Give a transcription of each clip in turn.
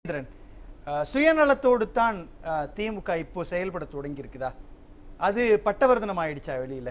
இந்திரன், அஹ், சுயநலத்தோடு தான் அஹ், திமுக இப்போ செயல்பட தொடங்கி இருக்குதா அது பட்டவர்தனம் ஆயிடுச்சா வெளியில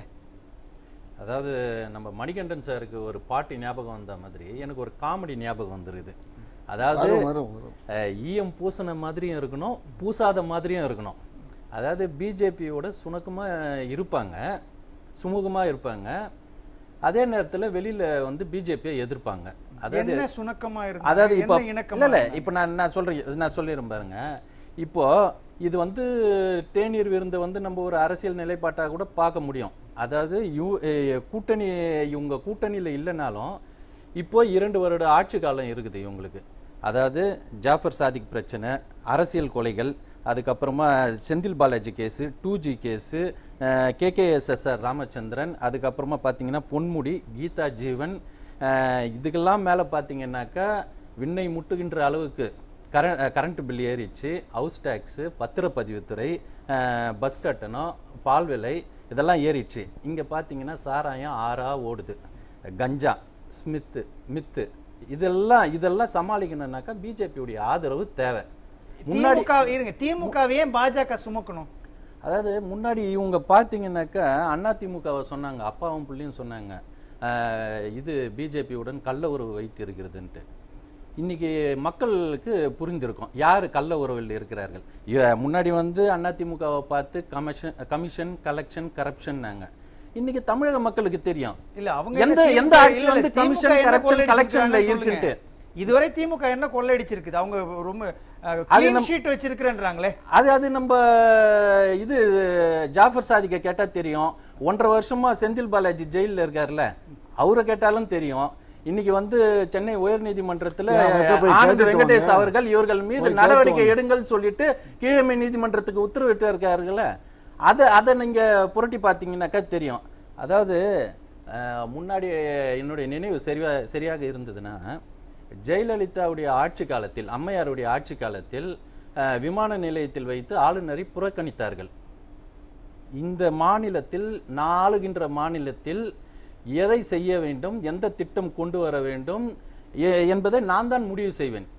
அதாவது நம்ம மணிகண்டன் சாருக்கு ஒரு பாட்டு ஞாபகம் வந்த மாதிரி எனக்கு ஒரு காமெடி ஞாபகம் வந்துருது அதாவது வரும் வரும் வரும் அஹ், ஈயம் பூசின மாதிரியும் இருக்கணும் பூசாத மாதிரியும் இருக்கணும் அதாவது பிஜேபியோட சுணக்கமா இருப்பாங்க சுமூகமா இருப்பாங்க அதே நேரத்துல வெளியில வந்து பிஜேபியை எதிர்ப்பாங்க அதாவது என்ன சுணக்கமா இருக்கு அதாவது இப்போ என்ன இல்ல இணக்கமா இல்ல இருந்தாங்க? இப்போ நான் நான் சொல்றேன் நான் சொல்லிடுறேன் பாருங்க இப்போ இது வந்து தேநீர் விருந்து வந்து நம்ம ஒரு அரசியல் நிலைப்பாட்டா கூட பார்க்க முடியும் அதாவது யூ எ- கூட்டணி இவங்க கூட்டணியில இல்லைனாலும் இப்போ இரண்டு வருட ஆட்சி காலம் இருக்குது இவங்களுக்கு அதாவது ஜாஃபர் சாதிக் பிரச்சனை அரசியல் கொலைகள் அதுக்கப்புறமா Senthil Balaji case two G case KKSSR Ramachandran அதுக்கப்புறமா பார்த்தீங்கன்னா பொன்முடி கீதா ஜீவன் அஹ், இதுக்கெல்லாம் மேலே பார்த்தீங்கன்னாக்கா விண்ணை முட்டுகின்ற அளவுக்கு கர கரண்ட் பில் ஏறிச்சு ஹவுஸ் டேக்ஸு பத்திரப்பதிவுத்துறை அஹ், பஸ் கட்டணம் பால் விலை இதெல்லாம் ஏறிச்சு இங்கே பார்த்தீங்கன்னா சாராயம் ஆறா ஓடுது கஞ்சா ஸ்மித்து மித்து இதெல்லாம் இதெல்லாம் சமாளிக்கணும்னாக்கா பிஜேபியுடைய ஆதரவு தேவை முன்னாடி திமுக இருங்க திமுகவை ஏன் பாஜக சுமக்கணும் அதாவது முன்னாடி இவங்க பார்த்தீங்கன்னாக்கா அண்ணா திமுகவை சொன்னாங்க அப்பாவும் பிள்ளையும் சொன்னாங்க ஆஹ், இது பிஜேபியுடன் கள்ள உறவு வைத்து இருக்கிறதுன்ட்டு இன்னைக்கு மக்களுக்கு புரிந்திருக்கும் யார் கள்ள உறவில் இருக்கிறார்கள் இவ- முன்னாடி வந்து அண்ணா திமுகவை பார்த்து கமிஷன் கமிஷன் கலெக்ஷன் கரப்ஷன்னாங்க இன்னைக்கு தமிழக மக்களுக்கு தெரியும் இல்ல அவங்க எந்த என்ன எந்த திமுக ஆட்சி இல்ல, வந்து திமுக கமிஷன் என்ன கரப்ஷன் கலெக்ஷன்ல கொள்ளையடிச்சிருக்காங்கன்னு இருக்குன்ட்டு சொல்லுங்க. இதுவரை திமுக என்ன கொள்ளையடிச்சிருக்குது அவங்க ரொம்ப அது கிளீன் நம்- ஷீட் வச்சிருக்கிறேன்றாங்களே அது அது நம்ம இது ஜாஃபர் சாதிக்க கேட்டா தெரியும் ஒன்றரை வருஷமா செந்தில் பாலாஜி ஜெயில்ல இருக்காருல்ல அவரை கேட்டாலும் தெரியும் இன்னைக்கு வந்து சென்னை உயர்நீதிமன்றத்துல ஏன் அவர்கிட்ட போய் ஆனந்த் கேட்டுட்டு வெங்கடேஷ் வாங்க. அவர்கள் இவர்கள் மீது போய் நடவடிக்கை கேட்டு எடுங்கள் சொல்லிட்டு கீழமை நீதிமன்றத்துக்கு உத்தரவிட்டு இருக்காருல்ல அதை அதை நீங்க புரட்டி பார்த்தீங்கன்னாக்கா தெரியும் அதாவது அஹ், முன்னாடி என்னுடைய நினைவு சரியா சரியாக இருந்ததுன்னா ஜெயலலிதாவுடைய ஆட்சி காலத்தில் அம்மையாருடைய ஆட்சி காலத்தில் அஹ், விமான நிலையத்தில் வைத்து ஆளுநரை புறக்கணித்தார்கள் இந்த மாநிலத்தில் நான் ஆளுகின்ற மாநிலத்தில் எதை செய்ய வேண்டும் எந்த திட்டம் கொண்டு வர வேண்டும் எ- என்பதை நான் தான் முடிவு செய்வேன்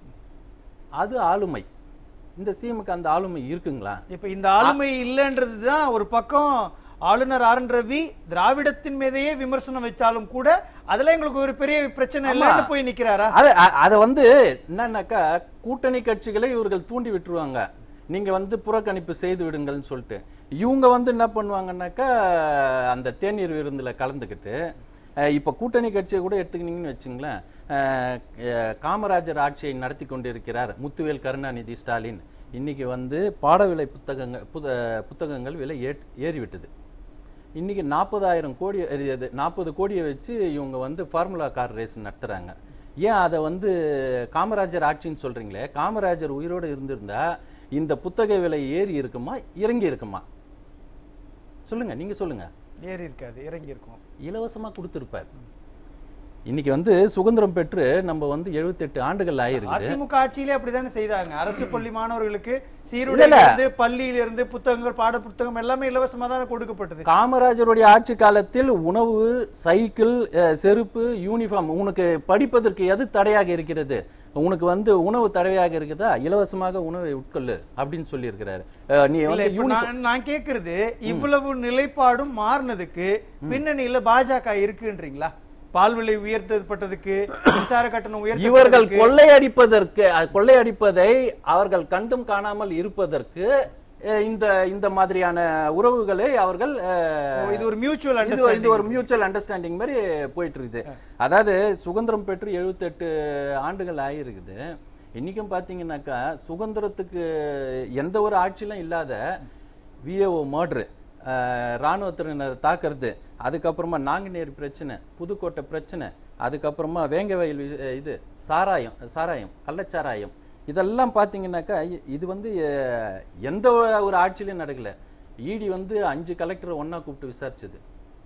அது ஆளுமை இந்த சிஎம்க்கு அந்த ஆளுமை இருக்குங்களா இப்ப இந்த ஆளுமை இல்லைன்றதுதான் ஒரு பக்கம் ஆளுநர் ஆர் என் ரவி திராவிடத்தின் மீதையே விமர்சனம் வைத்தாலும் கூட அதுல எங்களுக்கு ஒரு பெரிய பிரச்சனை இல்லைன்னு போய் நிக்கிறாரா அது அ- அதை வந்து என்னன்னாக்கா கூட்டணி கட்சிகளை இவர்கள் தூண்டி விட்டுருவாங்க நீங்க வந்து புறக்கணிப்பு செய்து விடுங்கள்னு சொல்லிட்டு இவங்க வந்து என்ன பண்ணுவாங்கன்னாக்கா அந்த தேநீர் விருந்துல கலந்துக்கிட்டு அஹ், இப்ப கூட்டணி கட்சியை கூட எடுத்துக்கினீங்கன்னு வச்சுங்களேன் அஹ், அஹ், காமராஜர் ஆட்சியை நடத்தி கொண்டிருக்கிறார் முத்துவேல் கருணாநிதி ஸ்டாலின் இன்னைக்கு வந்து பாடவிலை புத்தகங்கள் புத புத்தகங்கள் விலை ஏற் ஏறிவிட்டது இன்னைக்கு நாற்பதாயிரம் கோடி நாற்பது கோடியை வச்சு இவங்க வந்து ஃபார்முலா கார் ரேஸ் நடத்துறாங்க ஏன் அதை வந்து காமராஜர் ஆட்சின்னு சொல்றீங்களே காமராஜர் உயிரோடு இருந்திருந்தா இந்த புத்தக விலை ஏறி இருக்குமா இறங்கி இருக்குமா சொல்லுங்க நீங்க சொல்லுங்க ஏறி இருக்காது இறங்கி இருக்கும் இலவசமா கொடுத்திருப்பார் இன்னைக்கு வந்து சுதந்திரம் பெற்று நம்ம வந்து 78 ஆண்டுகள் ஆயிருக்குது அதிமுக ஆட்சியிலே அப்படிதானே செய்தாங்க அரசு பள்ளி மாணவர்களுக்கு இல்ல, சீருடையில இல்ல. இருந்து பள்ளியில இருந்து புத்தகங்கள் பாட புத்தகம் எல்லாமே இலவசமா தானே கொடுக்கப்பட்டது காமராஜருடைய ஆட்சி காலத்தில் உணவு சைக்கிள் அஹ், செருப்பு யூனிஃபார்ம் உனக்கு படிப்பதற்கு எது தடையாக இருக்கிறது உனக்கு வந்து உணவு தடையாக இருக்குதா இலவசமாக உணவை உட்கொள்ளு அப்படின்னு சொல்லி இருக்கிறாரு நீ இல்ல வந்து இப்ப யூனிஃபார்ம் நான் நான் கேக்குறது இவ்வளவு நிலைப்பாடும் மாறினதுக்கு பின்னணியில பாஜக இருக்குன்றீங்களா பால் விலை உயர்த்தப்பட்டதுக்கு மின்சார கட்டணம் இவர்கள் உயர்த்தப்பட்டதுக்கு கொள்ளையடிப்பதற்கு அஹ், கொள்ளையடிப்பதை அவர்கள் கண்டும் காணாமல் இருப்பதற்கு அஹ், இந்த இந்த மாதிரியான உறவுகளை அவர்கள் அஹ், ஓ, இது ஒரு மியூச்சுவல் இது ஒரு- இது ஒரு மியூச்சுவல் அண்டர்ஸ்டாண்டிங் மாதிரி போயிட்டு இருக்குது அதாவது சுதந்திரம் பெற்று 78 ஆண்டுகள் ஆகிருக்குது இன்னைக்கும் பார்த்தீங்கன்னாக்கா சுதந்திரத்துக்கு எந்த ஒரு ஆட்சியிலும் இல்லாத விஏஓ மர்டரு இராணுவத்தினர் தாக்குறது அதுக்கப்புறமா நாங்குநேரி பிரச்சனை புதுக்கோட்டை பிரச்சனை அதுக்கப்புறமா வேங்கவயல் வி- இது சாராயம் சாராயம் கள்ளச்சாராயம் இதெல்லாம் பார்த்தீங்கன்னாக்கா இ- இது வந்து அஹ், எந்த ஒரு ஆட்சியிலையும் நடக்கல இடி வந்து அஞ்சு கலெக்டரை ஒண்ணா கூப்பிட்டு விசாரிச்சது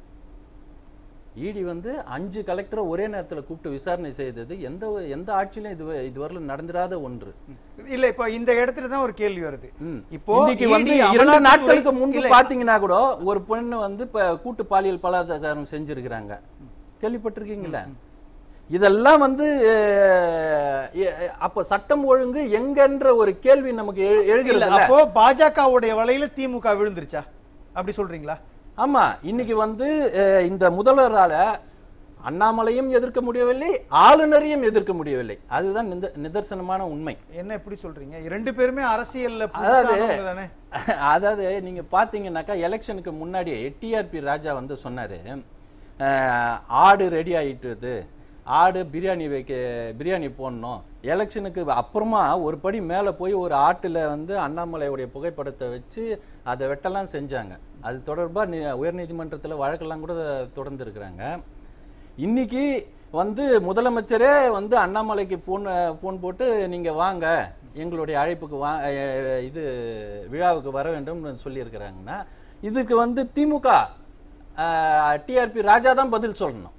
இடி வந்து அஞ்சு கலெக்டரை ஒரே நேரத்துல கூப்பிட்டு விசாரணை செய்தது எந்த ஒரு- எந்த ஆட்சியிலும் இது இதுவரையிலும் நடந்திராத ஒன்று இல்ல இப்ப இந்த இடத்துல தான் ஒரு கேள்வி வருது ம். இப்போ இன்னைக்கு வந்து ED இரண்டு அமலாக்கத்துறை- நாட்களுக்கு முன்பு இல்ல, பாத்தீங்கன்னா கூட ஒரு பெண்ணு வந்து இப்ப கூட்டு பாலியல் பலாத்காரம் செஞ்சிருக்கிறாங்க கேள்விப்பட்டிருக்கீங்களா இதெல்லாம் வந்து அஹ், எ- அப்ப சட்டம் ஒழுங்கு எங்கன்ற ஒரு கேள்வி நமக்கு எழு- இல்ல எழுகிறது அப்போ பாஜகவுடைய வலையில திமுக விழுந்துருச்சா அப்படி சொல்றீங்களா ஆமா இன்னைக்கு வந்து அஹ், இந்த முதல்வரால அண்ணாமலையும் எதிர்க்க முடியவில்லை ஆளுநரையும் எதிர்க்க முடியவில்லை அதுதான் நித- நிதர்சனமான உண்மை என்ன எப்படி சொல்றீங்க ரெண்டு பேருமே அரசியல்ல அதாவது புதுசானவங்க தானே அதாவது நீங்க பாத்தீங்கன்னாக்கா எலெக்ஷனுக்கு முன்னாடி டிஆர்பி ராஜா வந்து சொன்னாரு அஹ், ஆடு ரெடி ஆயிட்டுது ஆடு பிரியாணி வைக்க பிரியாணி போடணும் எலெக்ஷனுக்கு அப்புறமா ஒரு படி மேலே போய் ஒரு ஆட்டுல வந்து அண்ணாமலையுடைய புகைப்படத்தை வச்சு அதை வெட்டலாம் செஞ்சாங்க அது தொடர்பா நி உயர்நீதிமன்றத்தில் வழக்கெல்லாம் கூட தொடர்ந்து இருக்கிறாங்க இன்னைக்கு வந்து முதலமைச்சரே வந்து அண்ணாமலைக்கு ஃபோன் ஃபோன் போட்டு நீங்க வாங்க எங்களுடைய அழைப்புக்கு வா அஹ் இது விழாவுக்கு வர வேண்டும் சொல்லியிருக்கிறாங்கன்னா இதுக்கு வந்து திமுக டிஆர்பி ராஜா தான் பதில் சொல்லணும்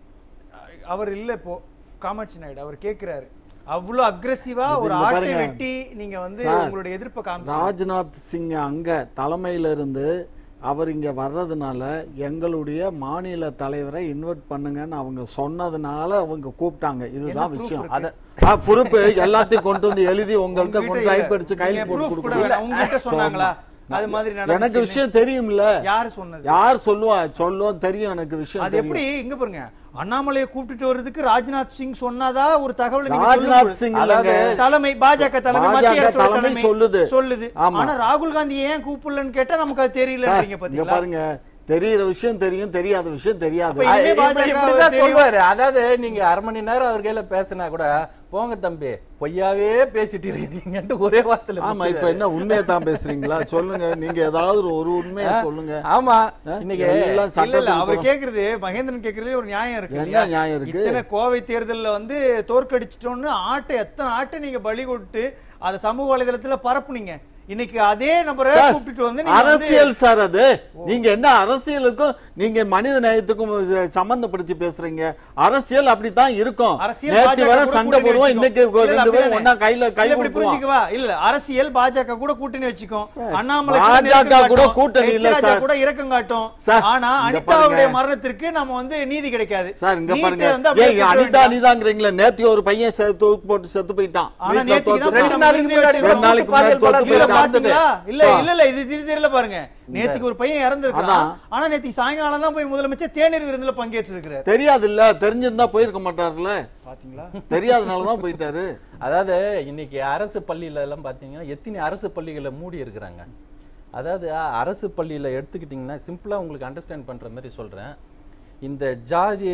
அவர் இல்ல இப்போ காமாட்சி நாயுடு அவர் கேக்குறாரு அவ்வளவு அக்ரெசிவா இது ஒரு இங்க ஆட்டை பாருங்க. வெட்டி நீங்க வந்து சார், உங்களுடைய எதிர்ப்பை காமிச்சு ராஜ்நாத் சிங் அங்க தலைமையில இருந்து அவர் இங்க வர்றதுனால எங்களுடைய மாநில தலைவரை இன்வைட் பண்ணுங்கன்னு அவங்க சொன்னதுனால அவங்க கூப்பிட்டாங்க இதுதான் proof விஷயம் இருக்கு? ஆ, பொறுப்பு எல்லாத்தையும் கொண்டு வந்து எழுதி உங்கள்கிட்ட உங்ககிட்ட கொண்டு இல்ல. டைப் அடிச்சு கையில் நீங்க போட்டு proof கூட கொடுக்கணும் வேணாம். உங்ககிட்ட சொன்னாங்களா அது மாதிரி எனக்கு நடந்துச்சுன்னு? விஷயம் தெரியும்ல யாரு சொன்னது யார் சொல்லுவா சொல்லுவோம் தெரியும் எனக்கு விஷயம் அது எப்படி தெரியும் இங்க பாருங்க அண்ணாமலையை கூப்பிட்டுட்டு வர்றதுக்கு ராஜ்நாத் சிங் சொன்னாதா ஒரு தகவல் நீங்க ராஜ்நாத் சொல்லுங்க. சிங் அதாவது இல்லைங்க தலைமை பாஜக தலைமை பாஜக மத்திய அரசோட தலைமை தலைமை சொல்லுது. சொல்லுது ஆமா. ஆனா ராகுல் காந்தி ஏன் கூப்பிடலன்னு கேட்டா நமக்கு அது சார், தெரியலன்றீங்க இங்க பாத்தீங்களா பாருங்க தெரியிற விஷயம் தெரியும் தெரியாத விஷயம் தெரியாது அப்ப இனிமே இப்ப- பாஜக இப்படிதான் தெரியும். சொல்லுவாரு அதாவது நீங்க அரை மணி நேரம் அவர் கையில பேசினா கூட போங்க தம்பி பொய்யாவே பேசிட்டு இருக்கீங்கன்ட்டு ஒரே வார்த்தையில ஆமா இப்ப முடிச்சிடுறாரு. என்ன உண்மையை தான் பேசுறீங்களா சொல்லுங்க நீங்க ஏதாவது ஒரு- ஒரு உண்மையை சொல்லுங்க ஆமா ஆ? இன்னைக்கு எல்லாம் இல்ல இல்ல சட்டத்துக்கு அவர் புறம். கேக்குறது மகேந்திரன் கேக்குறதுல ஒரு நியாயம் இருக்கு என்ன இல்லையா? நியாயம் இருக்கு? இத்தனை கோவை தேர்தல்ல வந்து தோற்கடிச்சிட்டோம்னு ஆட்டை எத்தனை ஆட்டை நீங்க பலி கொடுத்து அதை சமூக வலைதளத்துல பரப்புனீங்க இன்னைக்கு அதே நபரை சார், கூப்பிட்டுட்டு வந்து நீங்க வந்து- அரசியல் சார் அது நீங்க என்ன அரசியலுக்கும் நீங்க மனித நேயத்துக்கும் சம்பந்தப்படுத்தி பேசுறீங்க அரசியல் அப்படித்தான் இருக்கும் அரசியல் நேத்து பாஜக வர கூட சண்டை கூட்டணி போடுவோம் வச்சுக்கும். இன்னைக்கு இல்ல, இல்ல, ரெண்டு பேரும் அப்படிதானே? ஒன்னா கையில கை இல்ல, இப்படி கொடுப்போம் புரிஞ்சுக்கவா இல்ல அரசியல் பாஜக கூட கூட்டணி வச்சுக்கும் சார், அண்ணாமலை பாஜக கூட கூட்டணி இல்ல ராஜா சார். கூட இறக்கம் காட்டும் சார், ஆனா இங்க அனிதாவுடைய பாருங்க. மரணத்திற்கு நம்ம வந்து நீதி கிடைக்காது சார் இங்க நீட்டை பாருங்க வந்து அப்படியே ஏன் விட்டுற அனிதா வேண்டியது. அனிதாங்கிறீங்களா நேத்தி ஒரு பையன் செத்து தூக்கு போட்டு செத்து போயிட்டான் ஆனா வீட்டுல நேத்துக்கு தோத்து தான் போயிட்டான். ரெண்டு நாளைக்கு முன்னாடி ரெண்டு ரெண்டு நாளைக்கு முன்னாடி பாலியல் தோத்து இல்ல பலாத்காரம் போயிட்டான் பாத்தீங்களா இல்ல சார். இல்ல இல்ல இது இது தெரியல பாருங்க நேத்துக்கு ஒரு பையன் இறந்திருக்கான் அதான். ஆனா நேத்துக்கு சாயங்காலம் தான் போய் முதலமைச்சர் தேநீர் விருந்துல பங்கேற்று இருக்கிறார் தெரியாது இல்ல தெரிஞ்சிருந்தா போயிருக்க மாட்டாருல்ல பாத்தீங்களா தெரியாதனாலதான் போயிட்டாரு அதாவது இன்னைக்கு அரசு பள்ளியில எல்லாம் பாத்தீங்கன்னா எத்தனை அரசு பள்ளிகளை மூடி இருக்கிறாங்க அதாவது அ- அரசு பள்ளியில எடுத்துக்கிட்டிங்கன்னா சிம்பிளா உங்களுக்கு அண்டர்ஸ்டாண்ட் பண்ற மாதிரி சொல்றேன் இந்த ஜாதி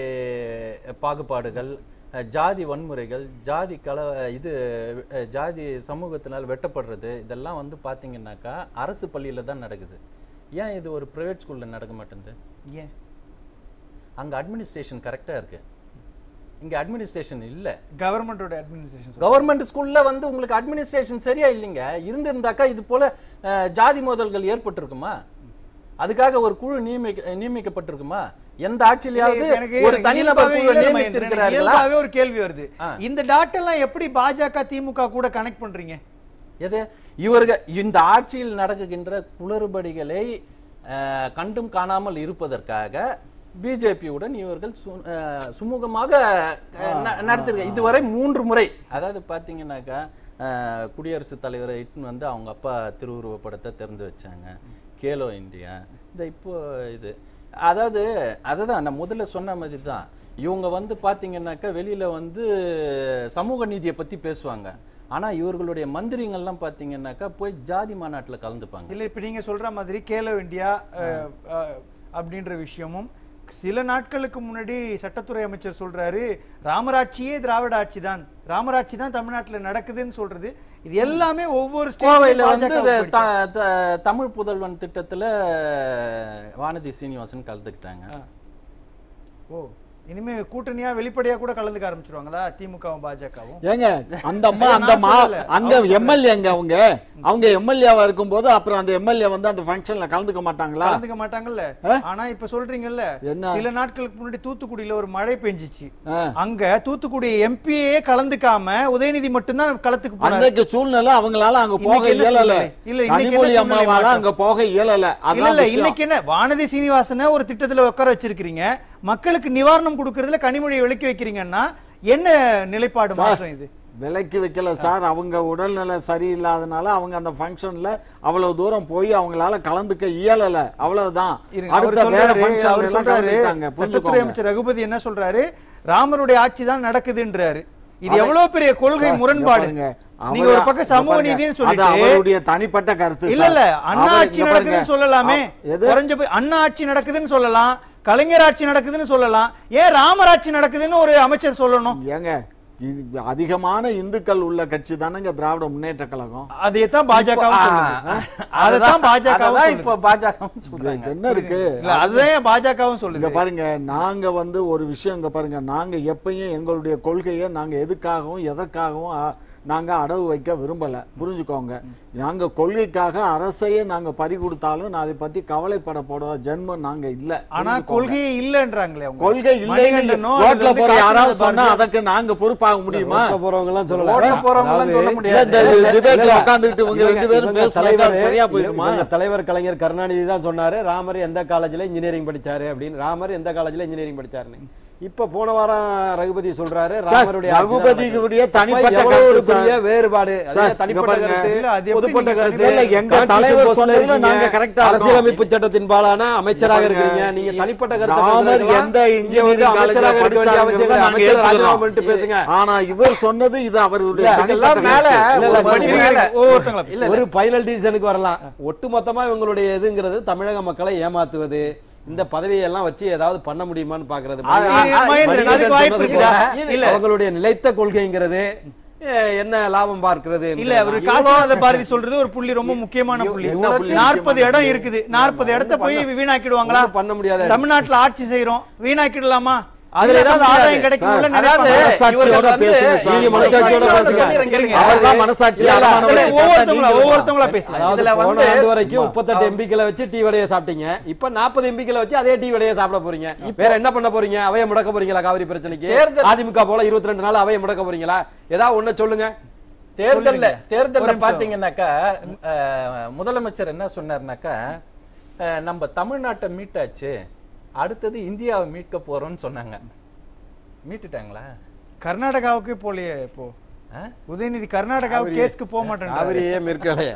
பாகுபாடுகள் அஹ், ஜாதி வன்முறைகள் ஜாதி கல இது அஹ், ஜாதி சமூகத்தினால் வெட்டப்படுறது இதெல்லாம் வந்து பாத்தீங்கன்னாக்கா அரசு பள்ளியில தான் நடக்குது ஏன் இது ஒரு பிரைவேட் ஸ்கூல்ல நடக்க மாட்டேங்குது ஏன் அங்க அட்மினிஸ்ட்ரேஷன் கரெக்டா இருக்கு இங்க அட்மினிஸ்ட்ரேஷன் இல்ல கவர்மெண்டோட அட்மினிஸ்ட்ரேஷன் கவர்மெண்ட் ஸ்கூல்ல வந்து உங்களுக்கு அட்மினிஸ்ட்ரேஷன் சரியா இல்லைங்க இருந்திருந்தாக்கா இது போல அஹ், ஜாதி மோதல்கள் ஏற்பட்டிருக்குமா அதுக்காக ஒரு குழு நியமிக்க நியமிக்கப்பட்டிருக்குமா எந்த ஆட்சியிலாவது எனக்கு ஒரு எனக்கு தனிநபர் இயல்பாவே குழு இல்ல, நியமித்து மகேந்திரன், எனக்கு இருக்கிறார்களா இயல்பாவே ஒரு கேள்வி வருது ஆ. இந்த டாட் எல்லாம் எப்படி பாஜக திமுக கூட கனெக்ட் பண்றீங்க எது இவர்கள் இந்த ஆட்சியில் நடக்குகின்ற குளறுபடிகளை அஹ், கண்டும் காணாமல் இருப்பதற்காக பிஜேபியுடன் இவர்கள் சு- அஹ், சுமூகமாக அஹ், ந- நடத்திருக்க இதுவரை மூன்று முறை அதாவது பார்த்தீங்கன்னாக்கா அஹ், குடியரசுத் தலைவரை இட்டுன்னு வந்து அவங்க அப்பா திருவுருவ படத்தை திறந்து வச்சாங்க கேலோ இந்தியா இந்த இப்போ இது அதாவது அதுதான் நான் முதல்ல சொன்ன மாதிரி தான் இவங்க வந்து பாத்தீங்கன்னாக்கா வெளியில வந்து சமூக நீதியை பத்தி பேசுவாங்க ஆனா இவர்களுடைய மந்திரிங்கள்லாம் பாத்தீங்கன்னாக்கா போய் ஜாதி மாநாட்டுல கலந்துப்பாங்க இல்ல இப்ப நீங்க சொல்ற மாதிரி கேலோ இந்தியா அஹ், அஹ், அப்படின்ற விஷயமும் சில நாட்களுக்கு முன்னாடி சட்டத்துறை அமைச்சர் சொல்றாரு ராமராட்சியே திராவிட ஆட்சி தான் ராமராட்சி தான் தமிழ்நாட்டுல நடக்குதுன்னு சொல்றது இது எல்லாமே ஒவ்வொரு கோவையில ஸ்டேட்லயும் வந்து பாஜக இந்த வுக்கு பிடிச்சது. த- த- தமிழ் புதல்வன் திட்டத்துல வானதி சீனிவாசன் கலந்துக்கிட்டாங்க ஓ இனிமே கூட்டணியா வெளிப்படையா கூட கலந்துக்க ஆரம்பிச்சிருவாங்களா திமுகவும் பாஜகவும் ஏங்க அந்த அம்மா ஐயா, அந்த நான் மா சொல்லல. அங்க எம்எல்ஏங்க அவங்க அவங்க எம்எல்ஏவா இருக்கும்போது அப்புறம் அந்த எம்எல்ஏ வந்து அந்த ஃபங்க்ஷன்ல கலந்துக்க மாட்டாங்களா கலந்துக்க மாட்டாங்கல்ல ஆனா இப்ப சொல்றீங்கல்ல என்ன? சில நாட்களுக்கு முன்னாடி தூத்துக்குடியில ஒரு மழை பெஞ்சிச்சு ஆ. அங்க தூத்துக்குடி எம்பியே கலந்துக்காம உதயநிதி மட்டும்தான் களத்துக்கு போனாரு அன்னைக்கு சூழ்நிலை அவங்களால அங்க போக இன்னைக்கு என்ன இயலல சூழ்நிலை? இல்ல, இன்னைக்கு என்ன கனிமொழி சூழ்நிலை அம்மாவால மாற்றம்? அங்க போக இயலல இல்ல அதான் இல்ல விஷயம். இன்னைக்கு என்ன வானதி சீனிவாசனை ஒரு திட்டத்துல உட்கார வச்சிருக்கீங்க மக்களுக்கு நிவாரணம் கொடுக்கறதுல கனிமொழியை விலக்கி வைக்கிறீங்கன்னா என்ன நிலைப்பாடு மாற்றம் இது விலைக்கு வைக்கல சார் அவங்க உடல்நிலை சரியில்லாதனால அவங்க அந்த ஃபங்க்ஷன்ல அவ்வளவு தூரம் போய் அவங்களால கலந்துக்க இயலல அவ்வளவுதான் இருங்க, அவர் அடுத்த வேற சொல்றாரு, ஃபங்க்ஷன் அவர் எல்லாம் சொல்றாரு, கலந்துட்டாங்க சட்டத்துறை புரிஞ்சுக்கோங்க அமைச்சர் ரகுபதி என்ன சொல்றாரு ராமருடைய ஆட்சி தான் நடக்குதுன்றாரு இது அதை- எவ்வளவு பெரிய கொள்கை சார், முரண்பாடு இங்க பாருங்க. நீங்க அவர் ஒரு பக்கம் இங்க சமூக பாருங்க. நீதினு அது சொல்லிட்டு அவருடைய தனிப்பட்ட கருத்து இல்ல சார். இல்ல அண்ணா அவர் ஆட்சி இங்க பாருங்க. நடக்குதுன்னு சொல்லலாமே அவ- எது குறைஞ்ச போய் அண்ணா ஆட்சி நடக்குதுன்னு சொல்லலாம் கலைஞர் ஆட்சி நடக்குதுன்னு சொல்லலாம் ஏன் ராமர் ஆட்சி நடக்குதுன்னு ஒரு அமைச்சர் சொல்லணும் ஏங்க இது அதிகமான இந்துக்கள் உள்ள கட்சி தானங்க திராவிட முன்னேற்ற கழகம் அதைத்தான் பாஜகவும் சொல்லுது அதைத்தான் பாஜகவும் அதான் சொல்லுது இப்போ பாஜகவும் சொல்றாங்க என்ன இருக்கு இல்ல அதுதான் பாஜகவும் இங்க சொல்லுது பாருங்க நாங்க வந்து ஒரு விஷயம் இங்க பாருங்க நாங்க எப்பயும் எங்களுடைய கொள்கையை நாங்க எதுக்காகவும் எதற்காகவும் அ, நாங்க அடவு வைக்க விரும்பல புரிஞ்சுக்கோங்க நாங்க கொள்கைக்காக அரசையே நாங்க பறி கொடுத்தாலும் நான் அதை பத்தி கவலைப்பட போட ஜென்மம் நாங்க இல்ல ஆனா புரிஞ்சுக்கோங்க. கொள்கையே இல்லன்றங்களே அவங்க. கொள்கை இல்லைன்னு மணிகண்டனோ, ரோட்ல அல்லது போற வந்து யாராவது காசிநாத சொன்னா பாரதி- அதற்கு நாங்க பொறுப்பாக முடியுமா ஓட்ட போறவங்க எல்லாம் சொல்லல ஓட்ட போறவங்கலாம் சொல்ல அதாவது- முடியாது. இல்ல, இந்த டிபேட்ல இல்ல, உட்கார்ந்துட்டு இவங்க இவங்க- ரெண்டு பேரும் இவங்க பேசுனாக்கா தலைவர் அது சரியா போயிடுமா இவங்க தலைவர் கலைஞர் கருணாநிதி தான் சொன்னாரு ராமர் எந்த காலேஜ்ல இன்ஜினியரிங் படிச்சாரு அப்படின்னு ராமர் எந்த காலேஜ்ல இன்ஜினியரிங் படிச்சாருன்னு இப்ப போன வாரம் ரகுபதி சொல்றாரு ராமருடைய ஆட்சி தான் ரகுபதியுடைய நடக்குது. தனிப்பட்ட அப்ப எவ்வளவு ஒரு கருத்து பெரிய சார். வேறுபாடு அது சார், தனிப்பட்ட இங்க பாருங்க. கருத்து இல்ல, அது எப்படி பொதுப்பட்ட நீங்க கருத்து இல்ல, எங்க கான்ஸ்டியூஷன் தலைவர் போஸ்ட்ல சொன்னதுல இருக்கீங்க. நாங்க correct ஆ இருக்கோம். அரசியலமைப்பு சட்டத்தின் பாலான அமைச்சராக பாருங்க. இருக்கிறீங்க நீங்க தனிப்பட்ட கருத்தை ராமர் பேசுறதுக்கெல்லாம் எந்த இங்க engineering வந்து அமைச்சராக college ல இருக்க வேண்டிய அவசியம் இல்லை. படிச்சாருங்கிறத அமைச்சர் நாங்க ராஜினாமா ஏத்துக்கிறோம். பண்ணிட்டு பேசுங்க ஆனா இவர் சொன்னது இது அவருடைய இல்ல, தனிப்பட்ட இதெல்லாம் மேல கருத்து. இல்ல, ஒரு இல்ல, படி இல்ல, மேல ஒவ்வொருத்தங்களா இல்ல, ஒரு ஃபைனல் டிசிஷனுக்கு வரலாம் ஒட்டுமொத்தமா இவங்களுடைய எதுங்கிறது தமிழக மக்களை ஏமாத்துவது இந்த பதவியை எல்லாம் வச்சு ஏதாவது பண்ண முடியுமான்னு பாக்குறது ஆ, ஆ, ஆ, மகேந்திரன், அதுக்கு வாய்ப்பு சொன்னது இருக்குதா? போல, இல்ல. அவங்களுடைய நிலைத்த கொள்கைங்கிறது அஹ், என்ன லாபம் பார்க்கிறது இல்ல அவரு என்பதுதான். காசிநாத பாரதி சொல்றது ஒரு புள்ளி ரொம்ப முக்கியமான புள்ளி என்ன புள்ளி நாற்பது முக்கியமான இடம் இருக்குது நாற்பது இடத்த போய் வீணாக்கிடுவாங்களா ஒண்ணும் பண்ண முடியாது தமிழ்நாட்டுல ஆட்சி செய்யறோம் வீணாக்கிடலாமா அதுல ஏதாவது முடியாது. ஆதாயம் கிடைக்கும்ல அதாவது நினைப்பாங்க. மனசாட்சியோட இவர்கள் வந்து பேசுங்க சார். நீங்க மனசாட்சியோட மனசாட்சியோட பேசுங்க. இருங்க. அவர்தான் மனசாட்சி இல்ல, இல்ல, அடமான இல்ல, வச்சு ஒவ்வொருத்தவங்களா நீங்க ஒவ்வொருத்தவங்களா பேசலாம் அதாவது இதுல போன வந்து- ஆண்டு வரைக்கும் ஆமா. முப்பத்தெட்டு எம்பிக்களை வச்சு டீ வடையை சாப்பிட்டீங்க இப்ப நாற்பது எம்பிக்களை வச்சு அதே டீ வடையை சாப்பிட போறீங்க வேற என்ன பண்ண போறீங்க அவைய முடக்க போறீங்களா காவிரி பிரச்சனைக்கு தேர்தல்- அதிமுக போல இருபத்தி ரெண்டு நாள் அவைய முடக்க போறீங்களா ஏதாவது ஒண்ணு சொல்லுங்க தேர்தல்ல சொல்லுங்க. ஒரு தேர்தல்ல நிமிஷம். பாத்தீங்கன்னாக்கா அஹ், முதலமைச்சர் என்ன சொன்னார்னாக்கா அஹ், நம்ம தமிழ்நாட்டை மீட்டாச்சு அடுத்தது இந்தியாவை மீட்க போறோம்னு சொன்னாங்க மீட்டுட்டாங்களா கர்நாடகாவுக்கு போலியே இப்போ ஆ? உதயநிதி கர்நாடகாவுக்கு கேஸ்க்கு போக மாட்டேன் காவிரியே மேற்கலைய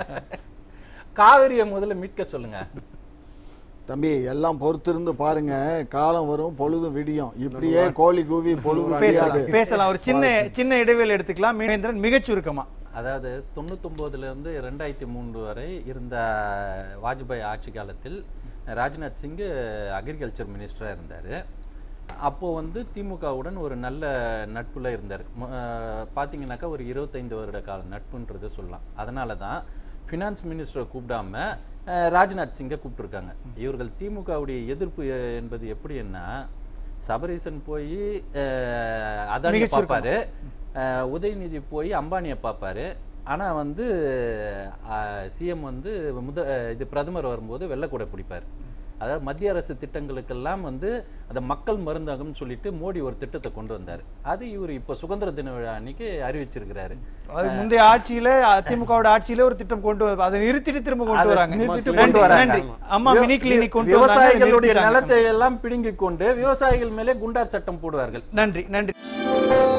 காவிரியை முதல்ல மீட்க சொல்லுங்க தம்பி எல்லாம் பொறுத்திருந்து பாருங்க காலம் வரும் பொழுது விடியும் இப்படியே கோழி கூவி பொழுது விடியாது பேசலாம் பேசலாம் ஒரு சின்ன சின்ன இடைவேளை எடுத்துக்கலாம் மீனேந்திரன் மிகச் சுருக்கமா அதாவது தொண்ணூத்தொம்போதுல இருந்து ரெண்டாயிரத்தி மூன்று வரை இருந்த வாஜ்பாய் ஆட்சி காலத்தில் ராஜ்நாத் சிங் அக்ரிகல்ச்சர் மினிஸ்டராக இருந்தார் அப்போ வந்து திமுகவுடன் ஒரு நல்ல நட்புல இருந்தார் ம- அஹ் பார்த்தீங்கன்னாக்கா ஒரு இருபத்தைந்து வருட கால நட்புன்றது சொல்லலாம் அதனால தான் ஃபினான்ஸ் மினிஸ்டரை கூப்பிடாம அஹ், ராஜ்நாத் சிங்கை கூப்பிட்டுருக்காங்க இவர்கள் திமுகவுடைய எதிர்ப்பு எ- என்பது எப்படின்னா சபரீசன் போய் அதானி மிகச் சுருக்கம். பார்ப்பாரு அஹ், உதயநிதி போய் அம்பானியை பார்ப்பாரு ஆனா வந்து சிஎம் வந்து முத அஹ், இது பிரதமர் வரும்போது வெள்ளக்கூடை பிடிப்பார் அதாவது மத்திய அரசு திட்டங்களுக்கெல்லாம் வந்து அந்த மக்கள் மருந்தகம்னு சொல்லிட்டு மோடி ஒரு திட்டத்தை கொண்டு வந்தார் அது இவர் இப்போ சுதந்திர தின விழா அன்னைக்கு அறிவிச்சிருக்கிறாரு அது முந்தைய ஆட்சியில அதிமுகவோட ஆட்சியில ஒரு திட்டம் கொண்டு வ- அதை நிறுத்திட்டு திரும்ப கொண்டு அதை வராங்க நிறுத்திட்டு நன்றி, கொண்டு வராங்க. நன்றி அம்மா மினி கிளினிக் கொண்டு வந்தாங்க, அதை விவசாயிகளுடைய நிறுத்திட்டாங்க. நிலத்தை எல்லாம் பிடுங்கிக் கொண்டு விவசாயிகள் மேலே குண்டார் சட்டம் போடுவார்கள் நன்றி நன்றி